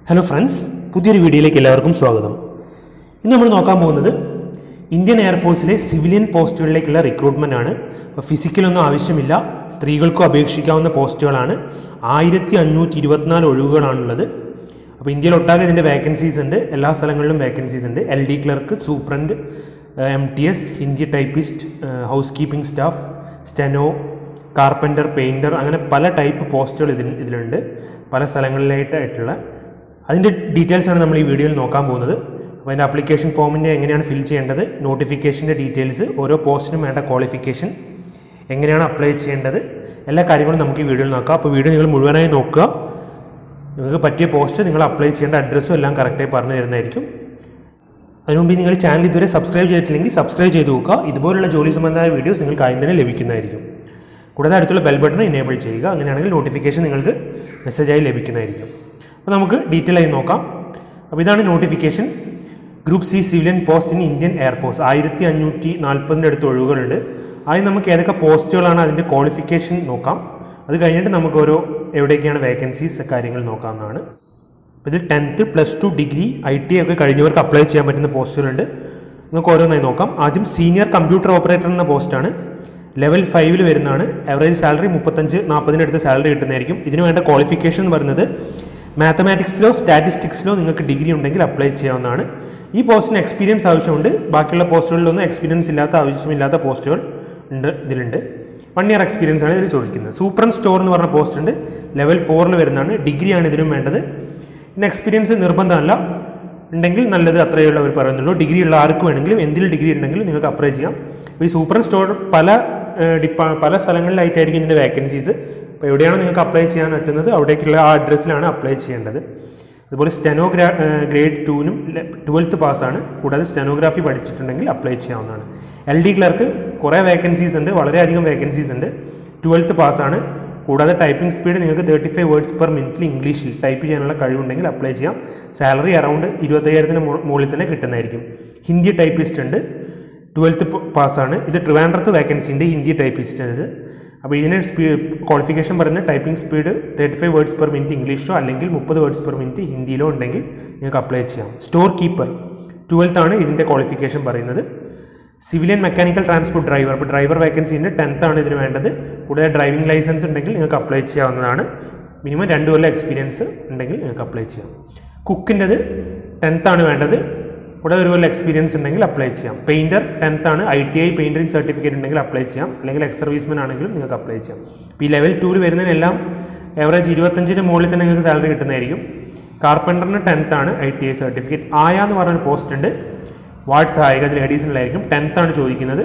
hello friends പുതിയൊരു വീഡിയോയിലേക്ക് എല്ലാവർക്കും സ്വാഗതം ഇന്ന് നമ്മൾ നോക്കാൻ പോകുന്നത് ഇന്ത്യൻ എയർഫോഴ്സിലെ സിവിലിയൻ പോസ്റ്റുകളിലേക്കുള്ള റിക്രൂട്ട്മെൻ്റ് ആണ് അപ്പോൾ ഫിസിക്കലൊന്നും ആവശ്യമില്ല സ്ത്രീകൾക്കും അപേക്ഷിക്കാവുന്ന പോസ്റ്റുകളാണ് ആയിരത്തി അഞ്ഞൂറ്റി ഇരുപത്തിനാല് ഒഴിവുകളാണുള്ളത് അപ്പോൾ ഇന്ത്യയിൽ ഒട്ടാകെ ഇതിൻ്റെ വേക്കൻസീസ് ഉണ്ട് എല്ലാ സ്ഥലങ്ങളിലും വേക്കൻസീസ് ഉണ്ട് L D clerk superintendent M T S Hindi typist housekeeping staff steno carpenter painter അങ്ങനെ പല ടൈപ്പ് പോസ്റ്റുകൾ ഇതിൽ ഇതിലുണ്ട് പല സ്ഥലങ്ങളിലായിട്ടായിട്ടുള്ള അതിൻ്റെ ഡീറ്റെയിൽസ് ആണ് നമ്മൾ ഈ വീഡിയോയിൽ നോക്കാൻ പോകുന്നത് അപ്പോൾ അതിൻ്റെ ആപ്ലിക്കേഷൻ ഫോമിൻ്റെ എങ്ങനെയാണ് ഫിൽ ചെയ്യേണ്ടത് നോട്ടിഫിക്കേഷൻ്റെ ഡീറ്റെയിൽസ് ഓരോ പോസ്റ്റിനും വേണ്ട ക്വാളിഫിക്കേഷൻ എങ്ങനെയാണ് അപ്ലൈ ചെയ്യേണ്ടത് എല്ലാ കാര്യങ്ങളും നമുക്ക് ഈ വീഡിയോയിൽ നോക്കാം അപ്പോൾ വീഡിയോ നിങ്ങൾ മുഴുവനായി നോക്കുക നിങ്ങൾക്ക് പറ്റിയ പോസ്റ്റ് നിങ്ങൾ അപ്ലൈ ചെയ്യേണ്ട അഡ്രസ്സും എല്ലാം കറക്റ്റായി പറഞ്ഞു തരുന്നതായിരിക്കും അതിനുമുമ്പ് നിങ്ങൾ ചാനൽ ഇതുവരെ സബ്സ്ക്രൈബ് ചെയ്തിട്ടില്ലെങ്കിൽ സബ്സ്ക്രൈബ് ചെയ്ത് നോക്കുക ഇതുപോലുള്ള ജോലി സംബന്ധമായ വീഡിയോസ് നിങ്ങൾക്ക് ആദ്യം തന്നെ ലഭിക്കുന്നതായിരിക്കും കൂടാതെ അടുത്തുള്ള ബെൽ ബട്ടൺ എനേബിൾ ചെയ്യുക അങ്ങനെയാണെങ്കിൽ നോട്ടിഫിക്കേഷൻ നിങ്ങൾക്ക് മെസ്സേജായി ലഭിക്കുന്നതായിരിക്കും അപ്പോൾ നമുക്ക് ഡീറ്റെയിൽ ആയി നോക്കാം അപ്പോൾ ഇതാണ് notification group C civilian post in Indian air force ആയിരത്തി അഞ്ഞൂറ്റി നാൽപ്പതിൻ്റെ അടുത്ത് ഒഴിവുകളുണ്ട് ആദ്യം നമുക്ക് ഏതൊക്കെ പോസ്റ്റുകളാണ് അതിൻ്റെ ക്വാളിഫിക്കേഷൻ നോക്കാം അത് കഴിഞ്ഞിട്ട് നമുക്ക് ഓരോ എവിടേക്കാണ് വേക്കൻസീസ് കാര്യങ്ങൾ നോക്കാവുന്നതാണ് അപ്പോൾ ഇത് tenth plus two degree I T ഒക്കെ കഴിഞ്ഞവർക്ക് അപ്ലൈ ചെയ്യാൻ പറ്റുന്ന പോസ്റ്റുകളുണ്ട് നമുക്ക് ഓരോന്നായി നോക്കാം ആദ്യം സീനിയർ കമ്പ്യൂട്ടർ ഓപ്പറേറ്റർ എന്ന പോസ്റ്റാണ് ലെവൽ ഫൈവിൽ വരുന്നതാണ് ആവറേജ് സാലറി മുപ്പത്തഞ്ച് നാൽപ്പതിനടുത്ത് സാലറി കിട്ടുന്നതായിരിക്കും ഇതിന് വേണ്ട ക്വാളിഫിക്കേഷൻ എന്ന് പറയുന്നത് മാത്തമാറ്റിക്സിലോ സ്റ്റാറ്റിസ്റ്റിക്സിലോ നിങ്ങൾക്ക് ഡിഗ്രി ഉണ്ടെങ്കിൽ അപ്ലൈ ചെയ്യാവുന്നതാണ് ഈ പോസ്റ്റിന് എക്സ്പീരിയൻസ് ആവശ്യമുണ്ട് ബാക്കിയുള്ള പോസ്റ്റുകളിലൊന്നും എക്സ്പീരിയൻസ് ഇല്ലാത്ത ആവശ്യമില്ലാത്ത പോസ്റ്റുകൾ ഉണ്ട് ഇതിലുണ്ട് വൺ ഇയർ എക്സ്പീരിയൻസ് ആണ് ഇതിൽ ചോദിക്കുന്നത് സൂപ്പർ സ്റ്റോർ എന്ന് പറഞ്ഞ പോസ്റ്റ് ഉണ്ട് ലെവൽ ഫോറിൽ വരുന്നതാണ് ഡിഗ്രിയാണ് ഇതിനും വേണ്ടത് പിന്നെ എക്സ്പീരിയൻസ് നിർബന്ധമല്ല ഉണ്ടെങ്കിൽ നല്ലത് അത്രയേ ഉള്ളൂ അവർ പറയുന്നുള്ളൂ ഡിഗ്രി ഉള്ള ആർക്ക് വേണമെങ്കിലും എന്തിൽ ഡിഗ്രി ഉണ്ടെങ്കിലും നിങ്ങൾക്ക് അപ്ലൈ ചെയ്യാം അപ്പോൾ ഈ സൂപ്പർ സ്റ്റോർ പല ഡിപ്പാ പല സ്ഥലങ്ങളിലായിട്ടായിരിക്കും ഇതിൻ്റെ വേക്കൻസീസ് അപ്പോൾ എവിടെയാണോ നിങ്ങൾക്ക് അപ്ലൈ ചെയ്യാൻ പറ്റുന്നത് അവിടേക്കുള്ള ആ അഡ്രസ്സിലാണ് അപ്ലൈ ചെയ്യേണ്ടത് അതുപോലെ സ്റ്റെനോഗ്രാ ഗ്രേഡ് ടൂനും ട്വൽത്ത് പാസ്സാണ് കൂടാതെ സ്റ്റെനോഗ്രാഫി പഠിച്ചിട്ടുണ്ടെങ്കിൽ അപ്ലൈ ചെയ്യാവുന്നതാണ് എൽ ഡി ക്ലർക്ക് കുറേ വേക്കൻസീസ് ഉണ്ട് വളരെയധികം വേക്കൻസീസ് ഉണ്ട് ട്വൽത്ത് പാസ്സാണ് കൂടാതെ ടൈപ്പിംഗ് സ്പീഡ് നിങ്ങൾക്ക് തേർട്ടി ഫൈവ് വേർഡ്സ് പെർ മിനിറ്റിൽ ഇംഗ്ലീഷിൽ ടൈപ്പ് ചെയ്യാനുള്ള കഴിവുണ്ടെങ്കിൽ അപ്ലൈ ചെയ്യാം സാലറി അറൗണ്ട് ഇരുപത്തയ്യായിരത്തിന് മുകളിൽ തന്നെ കിട്ടുന്നതായിരിക്കും ഹിന്ദി ടൈപ്പിസ്റ്റ് ഉണ്ട് ട്വൽത്ത് പാസ്സാണ് ഇത് ട്രിവാൻഡ്രത്ത് വേക്കൻസി ഉണ്ട് ഹിന്ദി ടൈപ്പിസ്റ്റ് ഇത് അപ്പോൾ ഇതിന് സ്പീ ക്വാളിഫിക്കേഷൻ പറയുന്നത് typing speed thirty five words per minute ഇംഗ്ലീഷിലോ അല്ലെങ്കിൽ മുപ്പത് വേർഡ്സ് പെർ മിനിറ്റ് ഹിന്ദിയിലോ ഉണ്ടെങ്കിൽ നിങ്ങൾക്ക് അപ്ലൈ ചെയ്യാം സ്റ്റോർ കീപ്പർ ട്വൽത്ത് ആണ് ഇതിൻ്റെ ക്വാളിഫിക്കേഷൻ പറയുന്നത് സിവിലിയൻ മെക്കാനിക്കൽ ട്രാൻസ്പോർട്ട് ഡ്രൈവർ അപ്പോൾ ഡ്രൈവർ വേക്കൻസി ഉണ്ട് ടെൻത്ത് ആണ് ഇതിന് വേണ്ടത് കൂടാതെ ഡ്രൈവിംഗ് ലൈസൻസ് ഉണ്ടെങ്കിൽ നിങ്ങൾക്ക് അപ്ലൈ ചെയ്യാവുന്നതാണ് മിനിമം രണ്ട് കൊല്ലം എക്സ്പീരിയൻസ് ഉണ്ടെങ്കിൽ നിങ്ങൾക്ക് അപ്ലൈ ചെയ്യാം കുക്കിൻ്റെത് ടെൻത്ത് ആണ് വേണ്ടത് കൂടാതെ ഒരു കൊല്ലം എക്സ്പീരിയൻസ് ഉണ്ടെങ്കിൽ അപ്ലൈ ചെയ്യാം പെയിൻറ്റർ ടെൻത്ത് ആണ് ഐ ടി ഐ പെയിൻറ്ററിംഗ് സർട്ടിഫിക്കറ്റ് ഉണ്ടെങ്കിൽ അപ്ലൈ ചെയ്യാം അല്ലെങ്കിൽ എക്സ് സർവീസ്മെൻ ആണെങ്കിലും നിങ്ങൾക്ക് അപ്ലൈ ചെയ്യാം ഇപ്പോൾ ഈ ലെവൽ ടൂവിൽ വരുന്നതിനെല്ലാം ആവറേജ് ഇരുപത്തഞ്ചിന് മുകളിൽ തന്നെ നിങ്ങൾക്ക് സാലറി കിട്ടുന്നതായിരിക്കും കാർപ്പൻറ്ററിന് ടെൻത്ത് ആണ് ഐ ടി ഐ സർട്ടിഫിക്കറ്റ് ആയ എന്ന് പറഞ്ഞൊരു പോസ്റ്റ് ഉണ്ട് വാർഡ് സഹായിക അത് ലേഡീസിലായിരിക്കും ടെൻത്ത് ആണ് ചോദിക്കുന്നത്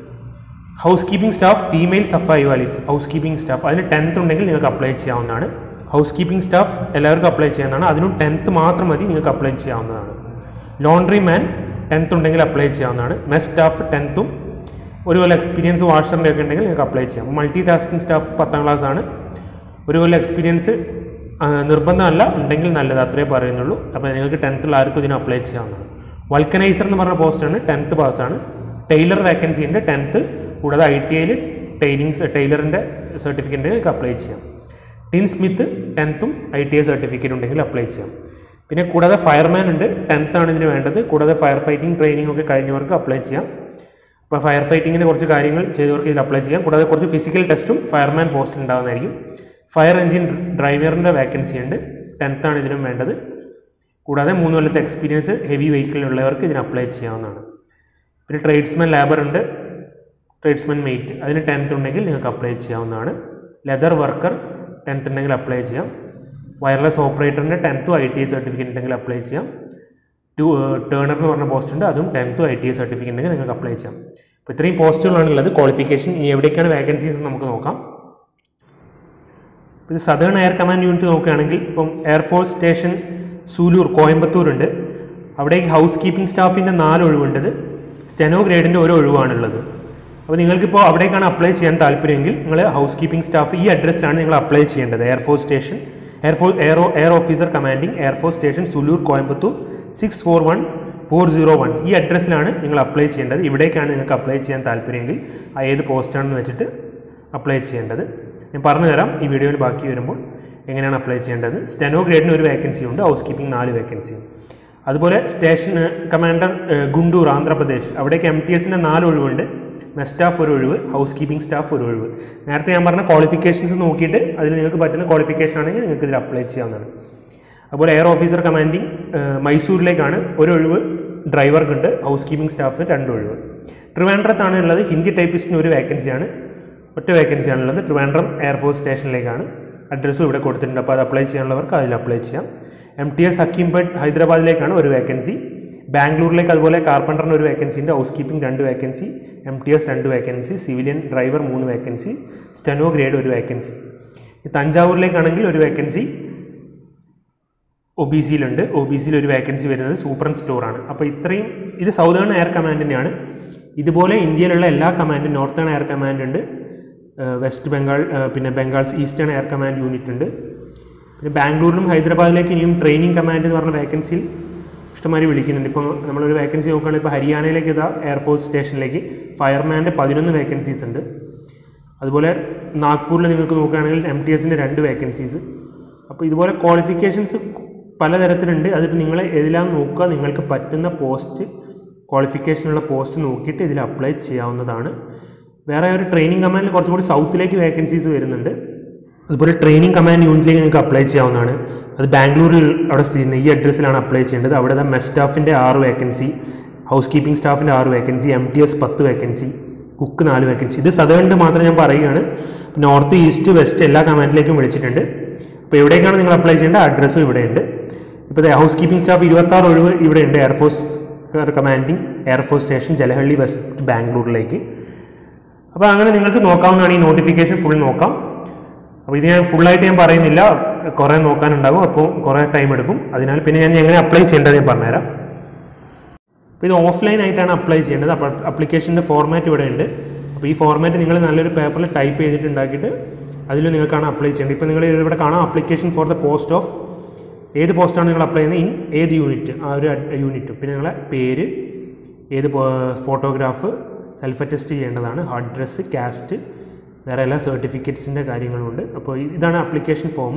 ഹൗസ് കീപ്പിംഗ് സ്റ്റാഫ് ഫീമെയിൽ സഫായി വാലിഫ് ഹൗസ് കീപ്പിംഗ് സ്റ്റാഫ് അതിന് ടെൻത്ത് ഉണ്ടെങ്കിൽ നിങ്ങൾക്ക് അപ്ലൈ ചെയ്യാവുന്നതാണ് ഹൗസ് കീപ്പിംഗ് സ്റ്റാഫ് എല്ലാവർക്കും അപ്ലൈ ചെയ്യാവുന്നതാണ് അതിനും ടെൻത്ത് മാത്രം മതി നിങ്ങൾക്ക് അപ്ലൈ ചെയ്യാവുന്നതാണ് ലോണ്ട്രി മാൻ ടെൻത്ത് ഉണ്ടെങ്കിൽ അപ്ലൈ ചെയ്യാവുന്നതാണ് മെസ് സ്റ്റാഫ് ടെൻത്തും ഒരു കൊല്ലം എക്സ്പീരിയൻസ് വാഷറിൻ്റെ ഒക്കെ ഉണ്ടെങ്കിൽ നിങ്ങൾക്ക് അപ്ലൈ ചെയ്യാം മൾട്ടി ടാസ്കിംഗ് സ്റ്റാഫ് പത്താം ക്ലാസ് ആണ് ഒരു കൊല്ലം എക്സ്പീരിയൻസ് നിർബന്ധമല്ല ഉണ്ടെങ്കിൽ നല്ലത് അത്രേ പറയുന്നുള്ളൂ അപ്പോൾ നിങ്ങൾക്ക് ടെൻത്തിൽ ആർക്കും ഇതിന് അപ്ലൈ ചെയ്യാവുന്നതാണ് വൾക്കനൈസർ എന്ന് പറഞ്ഞ പോസ്റ്റാണ് ടെൻത്ത് പാസ്സാണ് ടൈലർ വേക്കൻസി ഉണ്ട് ടെൻത്ത് കൂടാതെ ഐ ടി ഐയിൽ ടൈലിങ്സ് ടൈലറിൻ്റെ സർട്ടിഫിക്കറ്റ് നിങ്ങൾക്ക് അപ്ലൈ ചെയ്യാം ടിൻ സ്മിത്ത് ടെൻത്തും ഐ ടി ഐ സർട്ടിഫിക്കറ്റ് ഉണ്ടെങ്കിൽ അപ്ലൈ ചെയ്യാം പിന്നെ കൂടാതെ ഫയർമാൻ ഉണ്ട് ടെൻത്ത് ആണ് ഇതിന് വേണ്ടത് കൂടാതെ ഫയർ ഫൈറ്റിംഗ് ട്രെയിനിങ് ഒക്കെ കഴിഞ്ഞവർക്ക് അപ്ലൈ ചെയ്യാം അപ്പോൾ ഫയർ ഫൈറ്റിങ്ങിൻ്റെ കുറച്ച് കാര്യങ്ങൾ ചെയ്തവർക്ക് ഇതിൽ അപ്ലൈ ചെയ്യാം കൂടാതെ കുറച്ച് ഫിസിക്കൽ ടെസ്റ്റും ഫയർമാൻ പോസ്റ്റ് ഉണ്ടാകുന്നതായിരിക്കും ഫയർ എഞ്ചിൻ ഡ്രൈവറിൻ്റെ വേക്കൻസി ഉണ്ട് ടെൻത്ത് ആണ് ഇതിനും വേണ്ടത് കൂടാതെ മൂന്ന് കൊല്ലത്തെ എക്സ്പീരിയൻസ് ഹെവി വെഹിക്കിളിലുള്ളവർക്ക് ഇതിന് അപ്ലൈ ചെയ്യാവുന്നതാണ് പിന്നെ ട്രേഡ്സ്മാൻ ലേബർ ഉണ്ട് ട്രേഡ്സ്മാൻ മെയ്റ്റ് അതിന് ടെൻത്ത് ഉണ്ടെങ്കിൽ നിങ്ങൾക്ക് അപ്ലൈ ചെയ്യാവുന്നതാണ് ലെതർ വർക്കർ ടെൻത്ത് ഉണ്ടെങ്കിൽ അപ്ലൈ ചെയ്യാം വയർലെസ് ഓപ്പറേറ്ററിൻ്റെ ടെൻത്തും ഐ ടി ഐ സർട്ടിഫിക്കറ്റ് ഉണ്ടെങ്കിൽ അപ്ലൈ ചെയ്യാം ടു ടേണർ എന്ന് പറഞ്ഞ പോസ്റ്റ് ഉണ്ട് അതും ടെൻത്തും ഐ ടി ഐ സർട്ടിഫിക്കറ്റ് ഉണ്ടെങ്കിൽ നിങ്ങൾക്ക് അപ്ലൈ ചെയ്യാം അപ്പോൾ ഇത്രയും പോസ്റ്റുകളാണ് ഉള്ളത് ക്വാളിഫിക്കേഷൻ ഇനി എവിടേക്കാണ് വേക്കൻസീസ് നമുക്ക് നോക്കാം ഇത് സദേൺ എയർ കമാൻഡ് യൂണിറ്റ് നോക്കുകയാണെങ്കിൽ ഇപ്പം എയർഫോഴ്സ് സ്റ്റേഷൻ സൂലൂർ കോയമ്പത്തൂർ ഉണ്ട് അവിടേക്ക് ഹൗസ് കീപ്പിംഗ് സ്റ്റാഫിൻ്റെ നാല് ഒഴിവുണ്ടത് സ്റ്റെനോ ഗ്രേഡിൻ്റെ ഒരു ഒഴിവാണുള്ളത് അപ്പോൾ നിങ്ങൾക്കിപ്പോൾ അവിടേക്കാണ് അപ്ലൈ ചെയ്യാൻ താല്പര്യമെങ്കിൽ നിങ്ങൾ ഹൗസ് കീപ്പിംഗ് സ്റ്റാഫ് ഈ അഡ്രസ്സിലാണ് നിങ്ങൾ അപ്ലൈ ചെയ്യേണ്ടത് എയർഫോഴ്സ് സ്റ്റേഷൻ എയർഫോഴ്സ് എയറോ air officer commanding air force station Sulur Coimbatore six four one four zero one ഈ അഡ്രസ്സിലാണ് നിങ്ങൾ അപ്ലൈ ചെയ്യേണ്ടത് ഇവിടേക്കാണ് നിങ്ങൾക്ക് അപ്ലൈ ചെയ്യാൻ താല്പര്യമെങ്കിൽ ആ ഏത് പോസ്റ്റാണെന്ന് വെച്ചിട്ട് അപ്ലൈ ചെയ്യേണ്ടത് ഞാൻ പറഞ്ഞു തരാം ഈ വീഡിയോയിൽ ബാക്കി വരുമ്പോൾ എങ്ങനെയാണ് അപ്ലൈ ചെയ്യേണ്ടത് സ്റ്റെനോ ഗ്രേഡിന് ഒരു വേക്കൻസി ഉണ്ട് ഹൗസ് കീപ്പിംഗ് നാല് വേക്കൻസി അതുപോലെ സ്റ്റേഷൻ കമാൻഡർ ഏഹ്, ഗുണ്ടൂർ ആന്ധ്രാപ്രദേശ് അവിടേക്ക് എം ടി എസിൻ്റെ നാല് ഒഴിവുണ്ട് മെസ് സ്റ്റാഫ് ഒരു ഒഴിവ് ഹൗസ് കീപ്പിംഗ് സ്റ്റാഫ് ഒരു ഒഴിവ് നേരത്തെ ഞാൻ പറഞ്ഞ ക്വാളിഫിക്കേഷൻസ് നോക്കിയിട്ട് അതിൽ നിങ്ങൾക്ക് പറ്റുന്ന ക്വാളിഫിക്കേഷൻ ആണെങ്കിൽ നിങ്ങൾക്ക് ഇതിൽ അപ്ലൈ ചെയ്യാവുന്നതാണ് അതുപോലെ എയർ ഓഫീസർ കമാൻഡിങ് മൈസൂരിലേക്കാണ് ഒരു ഒഴിവ് ഡ്രൈവർക്കുണ്ട് ഹൗസ് കീപ്പിംഗ് സ്റ്റാഫ് രണ്ട് ഒഴിവ് ട്രിവാൻഡ്രത്താണ് ഉള്ളത് ഹിന്ദി ടൈപ്പിസ്റ്റിന് ഒരു വേക്കൻസിയാണ് ഒറ്റ വേക്കൻസിയാണ് ഉള്ളത് ട്രിവാൻഡ്രം എയർഫോഴ്സ് സ്റ്റേഷനിലേക്കാണ് അഡ്രസ്സും ഇവിടെ കൊടുത്തിട്ടുണ്ട് അപ്പോൾ അത് അപ്ലൈ ചെയ്യാനുള്ളവർക്ക് അതിൽ അപ്ലൈ ചെയ്യാം എം ടി എസ് ഹക്കീംപേട്ട് ഹൈദരാബാദിലേക്കാണ് ഒരു വേക്കൻസി ബാംഗ്ലൂരിലേക്ക് അതുപോലെ കാർപ്പൻറ്ററിന് ഒരു വേക്കൻസി ഉണ്ട് ഹൗസ് കീപ്പിംഗ് രണ്ട് വേക്കൻസി എം ടി എസ് രണ്ട് വേക്കൻസി സിവിലിയൻ ഡ്രൈവർ മൂന്ന് വേക്കൻസി സ്റ്റെനോ ഗ്രേഡ് ഒരു വേക്കൻസി തഞ്ചാവൂരിലേക്കാണെങ്കിൽ ഒരു വേക്കൻസി ഒ ബി സിയിലുണ്ട് ഒ ബി സിയിൽ ഒരു വേക്കൻസി വരുന്നത് സൂപ്പർ സ്റ്റോറാണ് അപ്പോൾ ഇത്രയും ഇത് സൗതേൺ എയർ കമാൻഡിൻ്റെയാണ് ഇതുപോലെ ഇന്ത്യയിലുള്ള എല്ലാ കമാൻഡും നോർത്തേൺ എയർ കമാൻഡ് ഉണ്ട് ഏഹ് വെസ്റ്റ് ബംഗാൾ ഏഹ് പിന്നെ ബംഗാൾസ് ഈസ്റ്റേൺ എയർ കമാൻഡ് യൂണിറ്റ് ഉണ്ട് പിന്നെ ബാംഗ്ലൂരിലും ഹൈദരാബാദിലേക്ക് ഇനിയും ട്രെയിനിങ് കമാൻഡ് എന്ന് പറഞ്ഞ വേക്കൻസിയിൽ ഇഷ്ടംമാതിരി വിളിക്കുന്നുണ്ട് ഇപ്പോൾ നമ്മളൊരു വേക്കൻസി നോക്കുകയാണെങ്കിൽ ഇപ്പോൾ ഹരിയാനയിലേക്ക് ഇതാ എയർഫോഴ്സ് സ്റ്റേഷനിലേക്ക് ഫയർമാൻ്റെ പതിനൊന്ന് വേക്കൻസീസ് ഉണ്ട് അതുപോലെ നാഗ്പൂരിൽ നിങ്ങൾക്ക് നോക്കുകയാണെങ്കിൽ എം ടി എസിൻ്റെ രണ്ട് വേക്കൻസീസ് അപ്പോൾ ഇതുപോലെ ക്വാളിഫിക്കേഷൻസ് പലതരത്തിലുണ്ട് അതിപ്പോൾ നിങ്ങൾ ഏതിലാന്ന് നോക്കുക നിങ്ങൾക്ക് പറ്റുന്ന പോസ്റ്റ് ക്വാളിഫിക്കേഷനുള്ള പോസ്റ്റ് നോക്കിയിട്ട് ഇതിൽ അപ്ലൈ ചെയ്യാവുന്നതാണ് വേറെ ഒരു ട്രെയിനിങ് കമാൻഡിൽ കുറച്ചും കൂടി സൗത്തിലേക്ക് വേക്കൻസീസ് വരുന്നുണ്ട് അതുപോലെ ട്രെയിനിങ് കമാൻഡ് യൂണിറ്റിലേക്ക് നിങ്ങൾക്ക് അപ്ലൈ ചെയ്യാവുന്നതാണ് അത് ബാംഗ്ലൂരിൽ അവിടെ സ്ഥിതി ചെയ്യുന്ന ഈ അഡ്രസ്സിലാണ് അപ്ലൈ ചെയ്യേണ്ടത് അവിടെ മെസ് സ്റ്റാഫിൻ്റെ ആറ് വേക്കൻസി ഹൗസ് കീപ്പിംഗ് സ്റ്റാഫിൻ്റെ ആറ് വേക്കൻസി എം ടി എസ് പത്ത് വേക്കൻസി കുക്ക് നാല് വേക്കൻസി ഇത് സദേണിൻ്റെ മാത്രം ഞാൻ പറയുകയാണ് നോർത്ത് ഈസ്റ്റ് വെസ്റ്റ് എല്ലാ കമാൻഡിലേക്കും വിളിച്ചിട്ടുണ്ട് അപ്പോൾ എവിടേക്കാണ് നിങ്ങൾ അപ്ലൈ ചെയ്യേണ്ടത് അഡ്രസ്സും ഇവിടെയുണ്ട് ഇപ്പോൾ ഹൗസ് കീപ്പിംഗ് സ്റ്റാഫ് ഇരുപത്താറ് ഒഴിവ് ഇവിടെയുണ്ട് air force commanding air force station Jalahalli west ബാംഗ്ലൂരിലേക്ക് അപ്പോൾ അങ്ങനെ നിങ്ങൾക്ക് നോക്കാവുന്നതാണ് ഈ നോട്ടിഫിക്കേഷൻ ഫുൾ നോക്കാം അപ്പോൾ ഇത് ഞാൻ ഫുള്ളായിട്ട് ഞാൻ പറയുന്നില്ല കുറേ നോക്കാനുണ്ടാകും അപ്പോൾ കുറേ ടൈം എടുക്കും അതിനാൽ പിന്നെ ഞാൻ എങ്ങനെ അപ്ലൈ ചെയ്യേണ്ടത് ഞാൻ പറഞ്ഞുതരാം അപ്പോൾ ഇത് ഓഫ്ലൈൻ ആയിട്ടാണ് അപ്ലൈ ചെയ്യേണ്ടത് അപ്പോൾ അപ്ലിക്കേഷൻ്റെ ഫോർമാറ്റ് ഇവിടെ ഉണ്ട് അപ്പോൾ ഈ ഫോർമാറ്റ് നിങ്ങൾ നല്ലൊരു പേപ്പറിൽ ടൈപ്പ് ചെയ്തിട്ട് ഉണ്ടാക്കിയിട്ട് അതിൽ നിങ്ങൾക്കാണ് അപ്ലൈ ചെയ്യേണ്ടത് ഇപ്പോൾ നിങ്ങൾ ഇവിടെ കാണാം application for the post of ഏത് പോസ്റ്റാണ് നിങ്ങൾ അപ്ലൈ ചെയ്യുന്നത് ഇൻ ഏത് യൂണിറ്റ് ആ ഒരു യൂണിറ്റ് പിന്നെ നിങ്ങളെ പേര് ഏത് ഫോട്ടോഗ്രാഫ് സെൽഫ് അറ്റസ്റ്റ് ചെയ്യേണ്ടതാണ് അഡ്രസ്സ് കാസ്റ്റ് വേറെ എല്ലാ സർട്ടിഫിക്കറ്റ്സിൻ്റെ കാര്യങ്ങളുണ്ട് അപ്പോൾ ഇതാണ് ആപ്ലിക്കേഷൻ ഫോം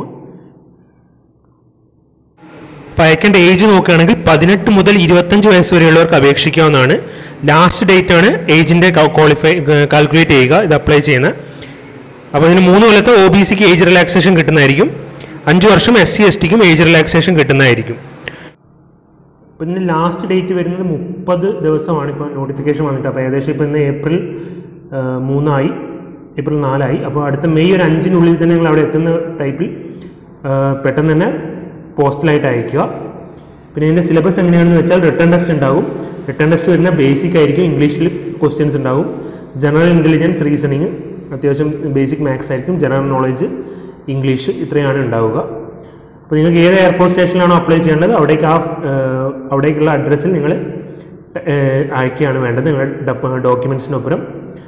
അപ്പോൾ അയക്കേണ്ട ഏജ് നോക്കുകയാണെങ്കിൽ പതിനെട്ട് മുതൽ ഇരുപത്തഞ്ച് വയസ്സ് വരെയുള്ളവർക്ക് അപേക്ഷിക്കാവുന്നതാണ് ലാസ്റ്റ് ഡേറ്റ് ആണ് ഏജിൻ്റെ ക്വാളിഫൈ കാൽക്കുലേറ്റ് ചെയ്യുക ഇത് അപ്ലൈ ചെയ്യുന്നത് അപ്പോൾ ഇതിന് മൂന്ന് കൊല്ലത്തെ ഒ ബി സിക്ക് ഏജ് റിലാക്സേഷൻ കിട്ടുന്നതായിരിക്കും അഞ്ച് വർഷം എസ് സി എസ് ടിക്കും ഏജ് റിലാക്സേഷൻ കിട്ടുന്നതായിരിക്കും അപ്പോൾ ഇതിന് ലാസ്റ്റ് ഡേറ്റ് വരുന്നത് മുപ്പത് ദിവസമാണ് ഇപ്പോൾ നോട്ടിഫിക്കേഷൻ വന്നിട്ട് അപ്പോൾ ഏകദേശം ഇപ്പോൾ ഇന്ന് ഏപ്രിൽ ആ, മൂന്നായി ഏപ്രിൽ നാലായി അപ്പോൾ അടുത്ത മെയ് ഒരു അഞ്ചിനുള്ളിൽ തന്നെ നിങ്ങൾ അവിടെ എത്തുന്ന ടൈപ്പിൽ ആ, പെട്ടെന്ന് തന്നെ പോസ്റ്റലായിട്ട് അയക്കുക പിന്നെ ഇതിൻ്റെ സിലബസ് എങ്ങനെയാണെന്ന് വെച്ചാൽ റിട്ടേൺ ടെസ്റ്റ് ഉണ്ടാകും റിട്ടേൺ ടെസ്റ്റ് വരുന്ന ബേസിക് ആയിരിക്കും ഇംഗ്ലീഷിൽ ക്വസ്റ്റ്യൻസ് ഉണ്ടാകും ജനറൽ ഇൻ്റലിജൻസ് റീസണിങ് അത്യാവശ്യം ബേസിക് മാത്സ് ആയിരിക്കും ജനറൽ നോളജ് ഇംഗ്ലീഷ് ഇത്രയാണ് ഉണ്ടാവുക അപ്പോൾ നിങ്ങൾക്ക് ഏത് എയർഫോഴ്സ് സ്റ്റേഷനിലാണോ അപ്ലൈ ചെയ്യേണ്ടത് അവിടേക്ക് ആ ഏഹ്, അവിടേക്കുള്ള അഡ്രസ്സിൽ നിങ്ങൾ അയക്കുകയാണ് വേണ്ടത് നിങ്ങളുടെ ഡോക്യുമെൻറ്റ്സിനൊപ്പരം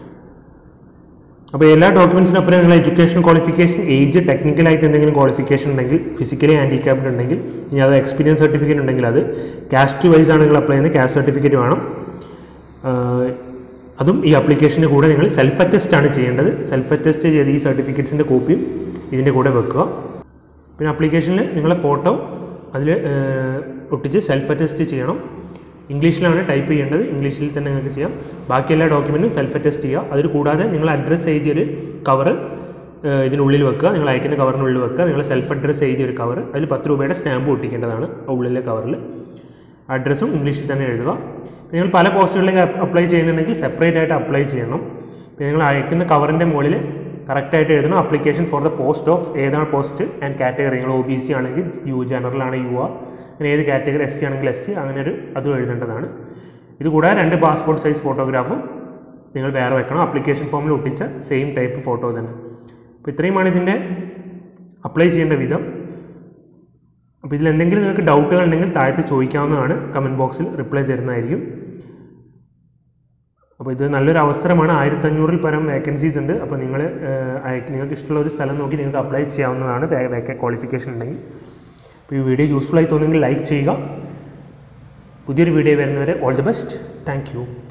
അപ്പോൾ എല്ലാ ഡോക്യുമെൻറ്റ്സിനൊപ്പരം നിങ്ങൾ എഡ്യൂക്കേഷൻ ക്വാളിഫിക്കേഷൻ ഏജ് ടെക്നിക്കലായിട്ട് എന്തെങ്കിലും ക്വാളിഫിക്കേഷൻ ഉണ്ടെങ്കിൽ ഫിസിക്കലി ഹാൻഡിക്യാപ്ഡ് ഉണ്ടെങ്കിൽ ഇനി അത് എക്സ്പീരിയൻസ് സർട്ടിഫിക്കറ്റ് ഉണ്ടെങ്കിൽ അത് കാസ്റ്റ് വൈസ് ആണ് നിങ്ങൾ അപ്ലൈ ചെയ്യുന്നത് കാസ്റ്റ് സർട്ടിഫിക്കറ്റ് വേണം ആഹ് അതും ഈ അപ്ലിക്കേഷൻ്റെ കൂടെ നിങ്ങൾ സെൽഫ് അറ്റസ്റ്റ് ആണ് ചെയ്യേണ്ടത് സെൽഫ് അറ്റസ്റ്റ് ചെയ്ത് ഈ സർട്ടിഫിക്കറ്റ്സിൻ്റെ കോപ്പിയും ഇതിൻ്റെ കൂടെ വെക്കുക പിന്നെ അപ്ലിക്കേഷനിൽ നിങ്ങളെ ഫോട്ടോ അതിൽ ഒട്ടിച്ച് സെൽഫ് അറ്റസ്റ്റ് ചെയ്യണം ഇംഗ്ലീഷിലാണ് ടൈപ്പ് ചെയ്യേണ്ടത് ഇംഗ്ലീഷിൽ തന്നെ നിങ്ങൾക്ക് ചെയ്യാം ബാക്കി എല്ലാ ഡോക്യുമെൻറ്റും സെൽഫ് അറ്റസ്റ്റ് ചെയ്യുക അതിൽ കൂടാതെ നിങ്ങൾ അഡ്രസ്സ് എഴുതിയൊരു കവർ ഇതിനുള്ളിൽ വെക്കുക നിങ്ങൾ അയക്കുന്ന കവറിനുള്ളിൽ വെക്കുക നിങ്ങൾ സെൽഫ് അഡ്രസ്സ് എഴുതിയൊരു കവർ അതിൽ പത്ത് രൂപയുടെ സ്റ്റാമ്പ് ഒട്ടിക്കേണ്ടതാണ് ആ ഉള്ളിലെ കവറിൽ അഡ്രസ്സും ഇംഗ്ലീഷിൽ തന്നെ എഴുതുക പിന്നെ നിങ്ങൾ പല പോസ്റ്റുകളിലേക്ക് അപ്ലൈ ചെയ്യുന്നുണ്ടെങ്കിൽ സെപ്പറേറ്റ് ആയിട്ട് അപ്ലൈ ചെയ്യണം പിന്നെ നിങ്ങൾ അയക്കുന്ന കവറിൻ്റെ മുകളിൽ കറക്റ്റായിട്ട് എഴുതണം application for the post of ഏതാണ് പോസ്റ്റ് ആൻഡ് കാറ്റഗറി നിങ്ങൾ ഒ ബി സി ആണെങ്കിൽ യു ജനറൽ ആണ് യു ആർ അങ്ങനെ ഏത് കാറ്റഗറി എസ് സി ആണെങ്കിൽ എസ് സി അങ്ങനെ ഒരു അതും എഴുതേണ്ടതാണ് ഇത് കൂടാതെ രണ്ട് പാസ്പോർട്ട് സൈസ് ഫോട്ടോഗ്രാഫും നിങ്ങൾ വേറെ വെക്കണം അപ്ലിക്കേഷൻ ഫോമിൽ ഒട്ടിച്ച സെയിം ടൈപ്പ് ഫോട്ടോ തന്നെ അപ്പോൾ ഇത്രയുമാണ് ഇതിൻ്റെ അപ്ലൈ ചെയ്യേണ്ട വിധം അപ്പോൾ ഇതിൽ എന്തെങ്കിലും നിങ്ങൾക്ക് ഡൗട്ടുകൾ ഉണ്ടെങ്കിൽ താഴത്ത് ചോദിക്കാവുന്നതാണ് കമൻറ്റ് ബോക്സിൽ റിപ്ലൈ തരുന്നതായിരിക്കും അപ്പോൾ ഇത് നല്ലൊരു അവസരമാണ് ആയിരത്തഞ്ഞൂറിൽ പരം വേക്കൻസീസ് ഉണ്ട് അപ്പോൾ നിങ്ങൾ നിങ്ങൾക്ക് ഇഷ്ടമുള്ള ഒരു സ്ഥലം നോക്കി നിങ്ങൾക്ക് അപ്ലൈ ചെയ്യാവുന്നതാണ് ക്വാളിഫിക്കേഷൻ ഉണ്ടെങ്കിൽ അപ്പോൾ ഈ വീഡിയോ യൂസ്ഫുൾ ആയി തോന്നുമെങ്കിൽ ലൈക്ക് ചെയ്യുക പുതിയൊരു വീഡിയോ വരുന്നവരെ all the best thank U